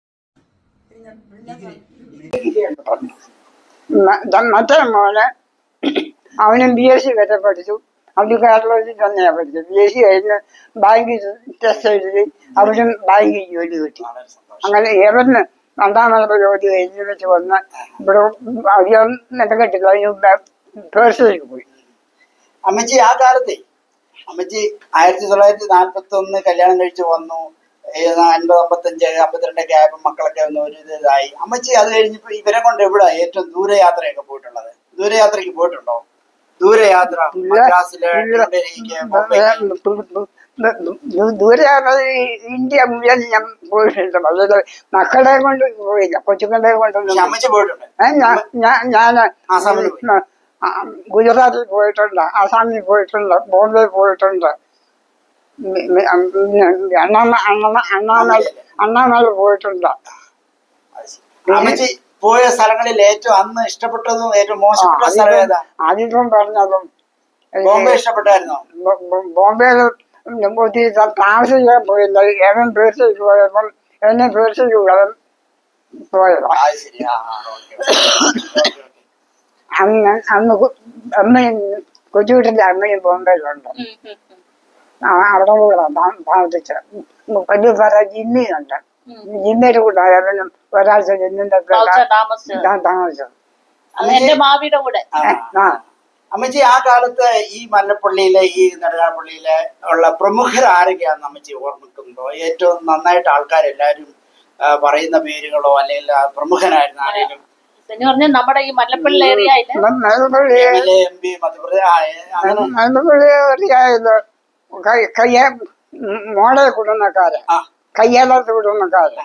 മ- മറ്റേ മോന് അവനും ബി എസ് സി വരെ പഠിച്ചു അവന് കേരളത്തിൽ തന്നെയാണ് പഠിച്ചത് ബി എസ് സി കഴിഞ്ഞ് ബാങ്കിൽ ടെസ്റ്റ് എഴുതി അവനും ബാങ്കിൽ ജോലി കിട്ടി വളരെ സന്തോഷം അങ്ങനെ ഏവന് രണ്ടാമത്തെ ജോലി കഴിഞ്ഞ് വെച്ച് വന്ന് ഇവിടെ അധികം നിലക്കെട്ടില്ല അതിന് പേഴ്സിലേക്ക് പോയി അമ്മച്ചി ആ കാലത്തെ അമ്മച്ചി ആയിരത്തി തൊള്ളായിരത്തി നാൽപ്പത്തി ഒന്ന് കല്യാണം കഴിച്ച് വന്നു ഏത് അൻപത് അമ്പത്തഞ്ച് അമ്പത്തിരണ്ടൊക്കെ ആയപ്പോ മക്കളൊക്കെ ഒന്ന് ഒരു ഇതായി അമ്മച്ചി അത് കഴിഞ്ഞപ്പോ ഇവരെ കൊണ്ട് എവിടെ ഏറ്റവും ദൂരയാത്രയൊക്കെ പോയിട്ടുള്ളത് ദൂരയാത്രയ്ക്ക് പോയിട്ടുണ്ടോ ദൂരയാത്ര ഇല്ല. മദ്രാസില് ഇല്ല. ഡൽഹിക്ക് ബോംബെക്ക് ദൂരെയാണ് ഇന്ത്യ മുഴുവൻ ഞാൻ പോയിട്ടുണ്ട് പക്ഷേ മക്കളെ കൊണ്ട് പോയില്ല കൊച്ചുങ്ങളെ പക്ഷെ കൊണ്ടൊന്നും അമ്മച്ചി പോയിട്ടുണ്ട് ഏ, ഞാൻ- ഞാൻ- ഞാൻ ആസാമിൽ പോയി. ഉം, ആ, ഗുജറാത്തിൽ പോയിട്ടുണ്ട് ആസാമിൽ പോയിട്ടുണ്ട് ബോംബെ പോയിട്ടുണ്ട് ഉം, ഉം, ഉം, അണ്ണാമ അണ്ണാമ അണ്ണാമല അണ്ണാമല പോയിട്ടുണ്ട് അത് ശരി. അമ്മച്ചി പോയ സ്ഥലങ്ങളിൽ ഏറ്റവും അന്ന് ഇഷ്ടപ്പെട്ടതും ഏറ്റവും മോശപ്പെട്ട സ്ഥലം ഏതാ ആദ്യം പറഞ്ഞതും ബോംബെ ഇഷ്ടപ്പെട്ടായിരുന്നോ ബോംബെയിൽ ഒത്തിരി ത- താമസിക്കാൻ പോയില്ല ഏവൻ പേഴ്സിലേക്ക് പോയപ്പം എന്നെ പേഴ്സിലേക്ക് വിടാൻ പോയതാ അത് ശരി ആ ആ, ഓക്കേ, ഓക്കേ. Okay, okay. അന്ന് അന്ന് കു- അമ്മയും കൊച്ചുകുട്ടിന്റെ അമ്മയും ബോംബെയിലുണ്ട് ഉം, ഉം, ഉം. ആ, അവിടെ കൂടെ താമസിച്ചത് വലിയ പറ ജിമ്മിയുണ്ട് ഉം. ജിമ്മയുടെ കൂടെ അവനും ഒരാഴ്ച ജിമ്മിന്റെ ബാബുച്ചാൻ താമസിച്ചത് താമസിച്ചത് അത് എന്റെ മാവിയുടെ കൂടെ ആ, ആ അമ്മച്ചി ആ കാലത്ത് ഈ മല്ലപ്പള്ളിയിലെ ഈ നെടുകാപ്പള്ളിയിലെ ഉള്ള പ്രമുഖർ ആരൊക്കെയാണെന്ന് അമ്മച്ചി ഓർമ്മിക്കുന്നുണ്ടോ ഏറ്റവും നന്നായിട്ട് ആൾക്കാരെല്ലാരും ആ, പറയുന്ന പേരുകളോ അല്ലെങ്കിൽ ആ പ്രമുഖനായിരുന്ന ആരെങ്കിലും എന്ന് പറഞ്ഞാൽ നമ്മുടെ ഈ മല്ലപ്പള്ളി ഏരിയയില് Malappally M L A M P Madhya Pradesh ആ, ഏ, അങ്ങനെ മലപ്പള്ളി അറിയാമല്ലോ കയ്യ മോളെ കുടുംബക്കാര് ആ കയ്യാലത്ത് കുടുംബക്കാര്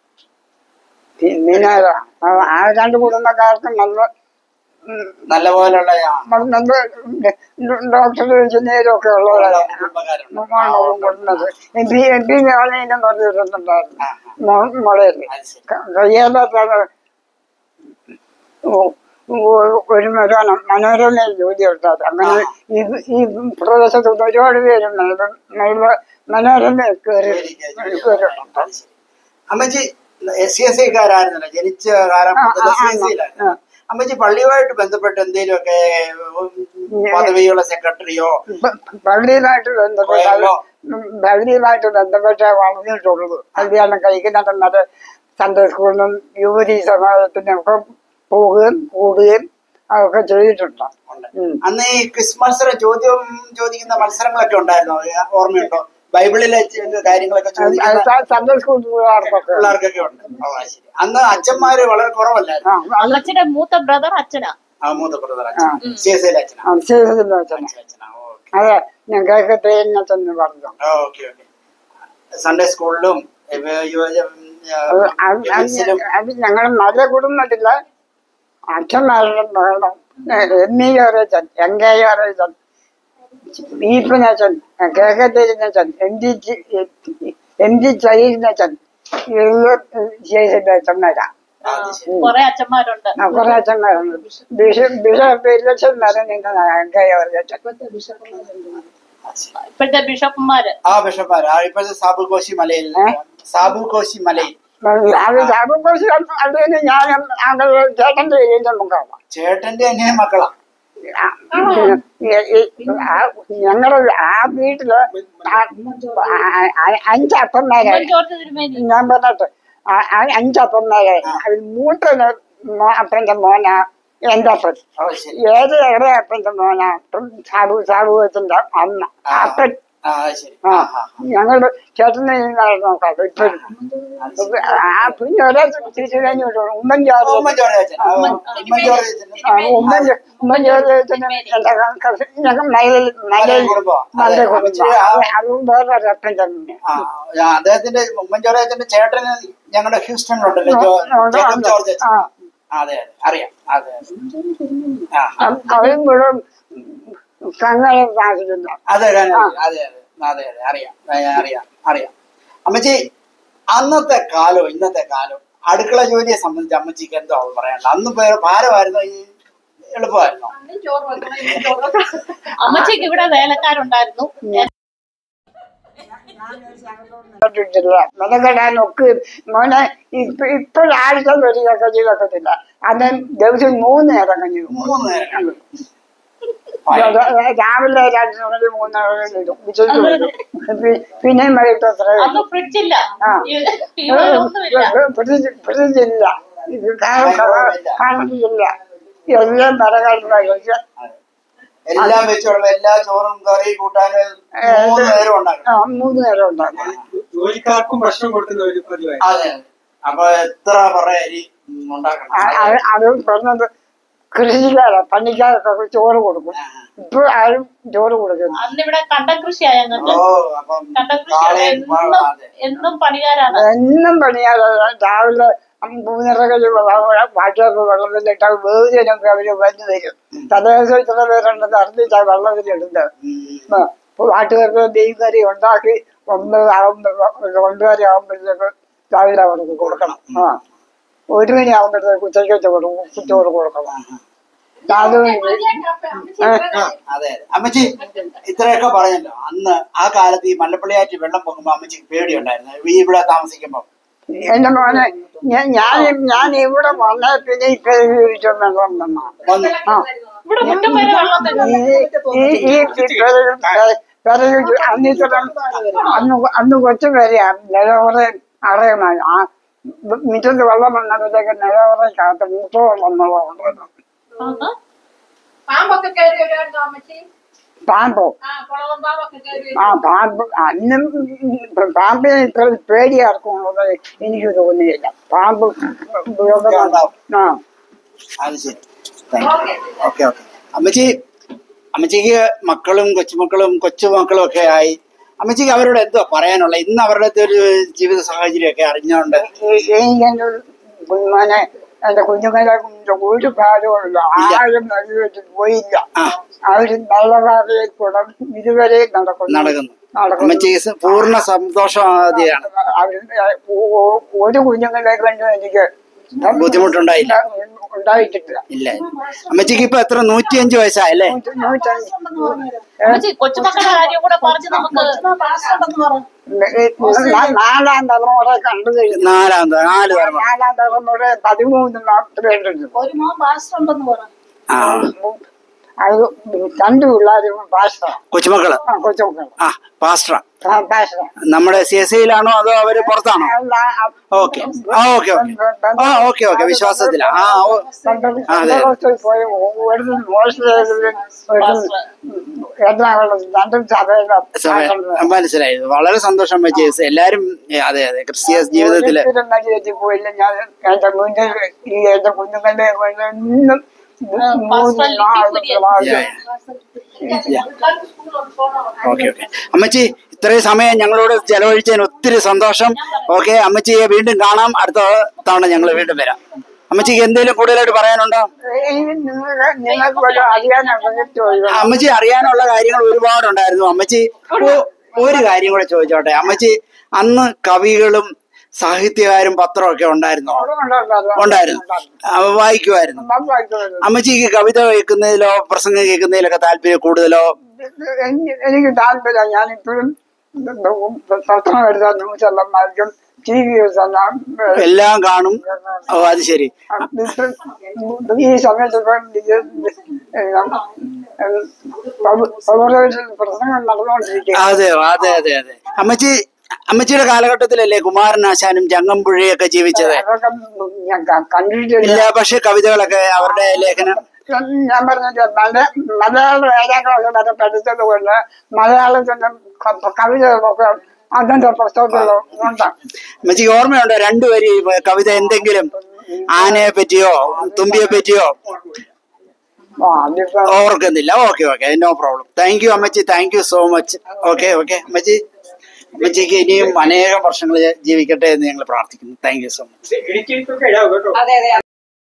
പിന്നെ ആ- ആ രണ്ട് കുടുംബക്കാർക്കും നല്ല ഉം, നല്ല പോലുള്ള ആ, നല്ല ഡോക്ടർ എഞ്ചിനീയറൊക്കെ ഉള്ളവരാണ് കുടുംബക്കാരുണ്ട് മോളും കൊടുക്കുന്നത് എം പി എം പി ഞാനേലും പറഞ്ഞിട്ടുണ്ടായിരുന്നു ആ, മോളേല് അത് ശരി കയ്യാലത്താണ് ഒരു മരണം മനോരമയിൽ ജോലി എടുത്തത് അങ്ങനെ ഈ ഈ പ്രദേശത്ത് ഒരുപാട് പേര് മനോരമ കയറി കയറിയിട്ടുണ്ട് അത് ശരി. അമ്മച്ചി എസ് സി എസ് ഐക്കാരായിരുന്നല്ലോ ജനിച്ച കാലം ആ, മുതൽ ആ, സി ആ, എസ് സിയിലായിരുന്നു ആ. അമ്മച്ചി പള്ളിയുമായിട്ട് ബന്ധപ്പെട്ട് എന്തെങ്കിലുമൊക്കെ പദവിയുള്ള സെക്രട്ടറിയോ പ- പള്ളിയുമായിട്ട് ബന്ധപ്പെട്ട പോയല്ലോ. പള്ളിയുമായിട്ട് ബന്ധപ്പെട്ടേ വളർന്നിട്ടുള്ളൂ കല്യാണം കഴിക്കുന്നിടം വരെ സൺഡേ സ്കൂളിനും യുവതി സമാജത്തിനും ഒക്കെ പോവുകയും കൂടുകയും അതൊക്കെ ചെയ്തിട്ടുണ്ട് ഉണ്ട് ഉം. അന്ന് ഈ ക്വിസ് മത്സരം ചോദ്യം ചോദിക്കുന്ന മത്സരങ്ങളൊക്കെ ഉണ്ടായിരുന്നോ ഏ, ഓർമ്മയുണ്ടോ ബൈബിളിലെ ചെ- കാര്യങ്ങളൊക്കെ ചോദിക്കുന്ന സ- സൺഡേ സ്കൂൾ പിള്ളേർക്കൊക്കെ പിള്ളേർക്കൊക്കെ ഉണ്ട് ഓ, അത് ശരി അന്ന് അച്ഛന്മാര് വളരെ കുറവല്ലായിരുന്നു ആ, അത് അച്ഛന്റെ മൂത്ത ബ്രദർ അച്ഛനാ ആ മൂത്ത ബ്രദർ അച്ഛൻ സി എസ് ഐയിലെ അച്ഛനാ ആ, ചെയ്തില്ല അച്ഛനെ. അച്ഛൻ അച്ഛനാ ഓക്കെ അതെ ഞാൻ കേൾക്കട്ടെ എന്നെ തന്നെ പറഞ്ഞു ഓക്കെ ഓക്കെ സൺഡേ സ്കൂളിലും അത് അത് അത് അത് ഞങ്ങൾ നല്ല കുടുംബത്തില്ല അച്ഛന്മാരുടെ മരണം എം ഇ അറിയിച്ചൻ എം കെ അറിയിച്ചൻ ഈപ്പനച്ചൻ കെ കെ തേരിനച്ചൻ എം ജി എം ജി ചൈരിനച്ചൻ ഇവര് ചെയ്തിന്റെ അച്ഛന്മാരാ കൊറേ അച്ഛന്മാരുണ്ട് ആ, കുറെ അച്ഛന്മാരുണ്ട് ബിഷപ്പ് ബിഷപ്പ് ഇലക്ഷൻ വരെ നിങ്ങൾ എം കെ അറിയിച്ചൻ ഇപ്പോഴത്തെ ബിഷപ്പുമാര് ആ ബിഷപ്പാര് ആ ഇപ്പോഴത്തെ സാബു കോശി മലയിൽ സാബു കോശി മലയിൽ അത് സാബുക്കോശി അതിന് ഞാൻ അങ്ങനെ ചേട്ടൻ്റെ ഏരിയൻ്റെ മുഖമാണ് ചേട്ടന്റെ അന്യ മക്കളാ ഞങ്ങളുടെ ആ വീട്ടില് ആ- ആ- ആ- അഞ്ച് അപ്പന്മാരായി ജോർജ് തിരുമേനി ഞാൻ പറഞ്ഞിട്ട് ആ- ആ അഞ്ച് അപ്പന്മാരായി അതിൽ മൂത്തത് മോ- അപ്പന്റെ മോനാ എന്റെ അപ്പൻ ഓ ശരി ഏത് ഏറെ അപ്പന്റെ മോനാ സാബു സാബുവത്തിന്റെ അമ്മ അപ്പൻ ആ ശരി ആ ആ, ആ. ഞങ്ങളുടെ ചേട്ടനെ നോക്കാം ഇപ്പോഴും ആ പിന്നെ ഒരാൾ തിരിച്ചു കഴിഞ്ഞു വിട്ടു ഉമ്മൻചാറി ഉമ്മൻ ജോർജ് അച്ഛൻ. ആ, ഉമ്മൻ ജോർജ് അച്ഛൻ. ആ, ഉമ്മൻ ഉമ്മൻചാറി എന്റെ കസിൻ ഞങ്ങൾ മലയിൽ മലയിൽ കുടുംബം. നല്ല അതെ, കുടുംബം അമ്മച്ചി ആ- അതും വേറെ രക്തം തന്നെ ആ, ആ, അദ്ദേഹത്തിന്റെ ഉമ്മൻ ജോർജ് അച്ഛന്റെ ചേട്ടന് ഞങ്ങളുടെ ഹ്യൂസ്റ്റണിലുണ്ടല്ലോ ജോ- ഉണ്ട്, ജേക്കബ് ഉണ്ട്. ജോർജ് അച്ഛൻ ആ അതെ അതെ അറിയാം അതെ അതെ ആ അവരും മുഴുവൻ സംഘം താമസിക്കുന്ന അതെ അതെ അതെ അതെ അതെ അതെ അറിയാം ആ, അറിയാം അറിയാം അമ്മച്ചി അന്നത്തെ കാലവും ഇന്നത്തെ കാലവും അടുക്കള ജോലിയെ സംബന്ധിച്ച് അമ്മച്ചിക്ക് എന്തോ പറയാനുള്ളത് അന്ന് പേ- ഭാരമായിരുന്നു ഈ എളുപ്പമായിരുന്നു അന്നും ചോറ് വെക്കണം ഇന്നും ചോറ് വെക്കണം അമ്മച്ചിക്ക് ഇവിടെ വേലക്കാരുണ്ടായിരുന്നു ില്ല മെനക്കെടാനൊക്കെ മോനെ ഇപ്പൊ ഇപ്പോഴാഴ്ച വരികയൊക്കെ ചെയ്തൊക്കത്തില്ല അന്ന് ദിവസം മൂന്ന് നേരം കഞ്ഞി മൂന്ന് നേരം രാവിലെ രണ്ട് മണി മൂന്ന് മണി ഇടും ഉച്ചയ്ക്ക് വരും പി- പിന്നെയും വൈകിട്ട് അത്ര അന്ന് ഫ്രിഡ്ജില്ല ആ. ഒന്നുമില്ല ഫ്രിഡ്ജില്ല ഇത് കാണുന്നില്ല എല്ലാം വിറകാടുന്ന കഴിച്ച എല്ലാം വെച്ചോളും എല്ലാ ചോറും കറി കൂട്ടാനും മൂന്ന് നേരം ഉണ്ടാക്കണം ആ മൂന്ന് നേരം ഉണ്ടാക്കും ജോലിക്കാർക്കും ഭക്ഷണം കൊടുക്കുന്ന ഒരു പതിവായി അതെ അപ്പൊ എത്ര പറ അരി ഉം, ഉണ്ടാക്കണം ആ- അത് അത് പറഞ്ഞത് കൃഷിക്കാരാ പണിക്കാരൊക്കെ ചോറ് കൊടുക്കും ഇപ്പൊ ആരും ചോറ് കൊടുക്കുന്നു അന്ന് ഇവിടെ കണ്ടം കൃഷിയായ ഞങ്ങൾക്ക് ഓ അപ്പം കണ്ടം കൃഷി കാളയും എന്നും അതെ എന്നും പണിക്കാരാണ് എന്നും പണിയാതെ രാവിലെ മൂന്നരകളിൽ വാട്ടിയൊക്കെ വെള്ളത്തിലിട്ട് വേദിനൊക്കെ അവര് വന്നു തരും തലേദിവസം ഇത്ര പേരുണ്ടെന്ന് അറിഞ്ഞിട്ടാ വെള്ളത്തിലിടുന്നത് ഉം. വാട്ടുകാർക്ക് മീൻ കറി ഉണ്ടാക്കി ഒന്ന് ആകുമ്പോൾ രണ്ടുകറി ആകുമ്പോഴത്തേക്ക് രാവിലെ അവർക്ക് കൊടുക്കണം ആ ഒരു മണി ആകുമ്പോഴത്തേക്ക് ഉച്ചയ്ക്ക് ചോറ് ചോറ് കൊടുക്കണം നാല് മണി അമ്മച്ചി അതെ അതെ അമ്മച്ചി ഇത്രയൊക്കെ പറഞ്ഞല്ലോ അന്ന് ആ കാലത്ത് ഈ മല്ലപ്പള്ളിയാറ്റ് വെള്ളം പൊങ്ങുമ്പോ അമ്മച്ചിക്ക് പേടിയുണ്ടായിരുന്നു ഈ ഇവിടെ താമസിക്കുമ്പോ എന്റെ മോനെ ഞാൻ ഞാൻ ഞാൻ ഇവിടെ വന്ന പിന്നെ ഇപ്പൊ വെള്ളം വന്നാ വന്നു ആ ഇവിടെ മുറ്റം വരെ വെള്ളം തരും ഈ ഈ ഈ പെരകു അന്നിത്തരം അന്ന് അന്ന് കൊച്ചു പേരെയാ നിലവറ അറിയണം ആ മുറ്റത്ത് വെള്ളം വന്നപ്പോഴത്തേക്ക് നിലവറയ്ക്കകത്ത് മൂത്തോ വന്നോളം കൊണ്ടുവന്നു ആഹാ. പാമ്പൊക്കെ കയറി വരുമായിരുന്നു അമ്മച്ചി പാമ്പോ ആ കുളവും പാമ്പൊക്കെ കയറി ആ പാമ്പ് അന്നും പാമ്പിനെ ഇത്ര പേടി ആർക്കുള്ളത് എനിക്ക് തോന്നിയില്ല പാമ്പ് ഉപയോഗം ആ അത് ശരി ഓക്കെ ഓക്കെ അമ്മച്ചി അമ്മച്ചിക്ക് മക്കളും കൊച്ചുമക്കളും കൊച്ചുമക്കളും ഒക്കെ ആയി അമ്മച്ചിക്ക് അവരോട് എന്തോ പറയാനുള്ള ഇന്ന് അവരുടെ ഒരു ജീവിത സാഹചര്യമൊക്കെ അറിഞ്ഞുകൊണ്ട് എനിക്കെന്റെ കുഞ്ഞുമോനെ എന്റെ കുഞ്ഞുങ്ങളെ കൊണ്ട് ഒരു കാര്യമില്ല ആരും വെച്ചിട്ട് പോയില്ല ആ അവര് നല്ല കാര്യത്തിൽ കൂടെ ഇതുവരെ നടക്കുന്നു നടക്കുന്നു നടക്കുന്നു അമ്മച്ചിക്ക് പൂർണ്ണ സന്തോഷമാണ് അവര് ഒരു കുഞ്ഞുങ്ങളെ കൊണ്ട് എനിക്ക് ബുദ്ധിമുട്ടുണ്ടായില്ല ഉണ്ടായിട്ടില്ല ഇല്ല അമ്മച്ചിക്ക് ഇപ്പൊ എത്ര നൂറ്റിയഞ്ച് വയസ്സായല്ലേ നൂറ്റഞ്ച് അമ്മച്ചി കൊച്ചുമക്കളുടെ കാര്യം കൂടെ പറഞ്ഞ് നമുക്ക് നാലാം തലമുറ കണ്ടു കഴിഞ്ഞു നാലാം ത- നാല് തലമുറ നാലാം തലമുറ പതിമൂന്ന് പേരുണ്ട് ഒരു മോൻ പാസ്റ്റർ ഉണ്ടെന്ന് പറ ആ അത് രണ്ട് പിള്ളേരും ഭാഷ കൊച്ചുമക്കള് ആ കൊച്ചുമക്കൾ ആ പാസ്റ്റർ ആ ഭാഷ നമ്മുടെ സി എസ് ഐയിലാണോ അതോ അവര് പുറത്താണോ ഓക്കെ ആ ഓക്കെ ഓക്കെ ആ ഓക്കെ ഓക്കെ വിശ്വാസത്തില ആ ഓ അതെ. പോയി ഒരു മോശം എറണാകുളം രണ്ടും സഭയിലെ സമയം മനസ്സിലായി വളരെ സന്തോഷം വെച്ച് എല്ലാരും ഏ, അതെ അതെ ക്രിസ്തീയ ജീവിതത്തില് ജീവിതത്തിൽ പോയില്ല ഞാൻ എന്റെ മുന്നിൽ ഈ എന്റെ കുഞ്ഞുങ്ങളുടെ കൊണ്ട് ഇന്നും മൂന്ന് നാല് ഓക്കെ ഓക്കെ അമ്മച്ചി ഇത്രയും സമയം ഞങ്ങളോട് ചെലവഴിച്ചതിന് ഒത്തിരി സന്തോഷം ഓക്കെ അമ്മച്ചിയെ വീണ്ടും കാണാം അടുത്ത തവണ ഞങ്ങൾ വീണ്ടും വരാം അമ്മച്ചിക്ക് എന്തെങ്കിലും കൂടുതലായിട്ട് പറയാനുണ്ടോ എനിക്ക് നിങ്ങൾക്ക് നിങ്ങൾക്ക് വല്ലതും അറിയാനുണ്ടെങ്കിൽ ചോദിക്കണം അമ്മച്ചി അറിയാനുള്ള കാര്യങ്ങൾ ഒരുപാടുണ്ടായിരുന്നു അമ്മച്ചി ഒ- ഒരു കാര്യം കൂടെ ചോദിച്ചോട്ടെ അമ്മച്ചി അന്ന് കവികളും സാഹിത്യകാരും പത്രമൊക്കെ ഉണ്ടായിരുന്നോ ഉണ്ടായിരുന്നു അവ വായിക്കുമായിരുന്നു അമ്മച്ചിക്ക് കവിത കേൾക്കുന്നതിലോ പ്രസംഗം കേൾക്കുന്നതിലൊക്കെ താല്പര്യം കൂടുതലോ എനിക്ക് താല്പര്യം ഞാൻ ഇപ്പോഴും പത്രം എഴുതാൻ ന്യൂസെല്ലാം വായിക്കും ടി വി എല്ലാം കാണും ഓ അത് ശരി ഈ സമയത്ത് ഇപ്പം ഇത് പൗരോഹിത്യ പ്രസംഗം നടന്നുകൊണ്ടിരിക്കുക അതെ അതെ അതെ അതെ അമ്മച്ചി അമ്മച്ചിയുടെ കാലഘട്ടത്തിലല്ലേ കുമാരനാശാനും ചങ്ങമ്പുഴയൊക്കെ ജീവിച്ചത് അതൊക്കെ ഞാൻ ക- കണ്ടിട്ടില്ല ഇല്ല പക്ഷെ കവിതകളൊക്കെ അവരുടെ ലേഖനം ഞാൻ പറഞ്ഞിട്ട് മല മലയാളം ഏഴാം ക്ലാസ് വരെ പഠിച്ചത് കൊണ്ട് മലയാളത്തിന്റെ ക- കവിതകളൊക്കെ അതിന്റെ പുസ്തകത്തിലും ഉണ്ട് അമ്മച്ചി ഓർമ്മയുണ്ടോ രണ്ടുപേരും ഈ കവിത എന്തെങ്കിലും ആനയെ പറ്റിയോ തുമ്പിയെ പറ്റിയോ ആ, അതിപ്പോ ഓർക്കുന്നില്ല okay okay no problem thank you അമ്മച്ചി thank you so much okay okay അമ്മച്ചി അമ്മച്ചിക്ക് ഇനിയും അനേകം വർഷങ്ങൾ ജീവിക്കട്ടെ എന്ന് ഞങ്ങൾ പ്രാർത്ഥിക്കുന്നു താങ്ക് യു സോ മച്ച് ഇടുക്കിയിലേക്കൊക്കെ ഇടാവും കേട്ടോ അതെ അതെ